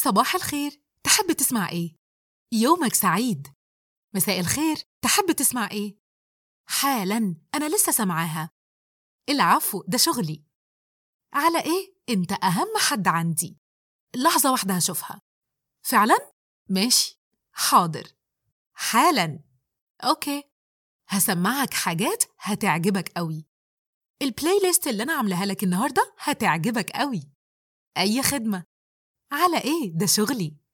صباح الخير تحب تسمع إيه؟ يومك سعيد مساء الخير تحب تسمع إيه؟ حالا أنا لسه سمعاها العفو ده شغلي على إيه؟ أنت أهم حد عندي لحظة واحدة هشوفها فعلا؟ ماشي حاضر حالا أوكي هسمعك حاجات هتعجبك قوي البلاي ليست اللي أنا عاملاها لك النهاردة هتعجبك قوي أي خدمة على إيه ده شغلي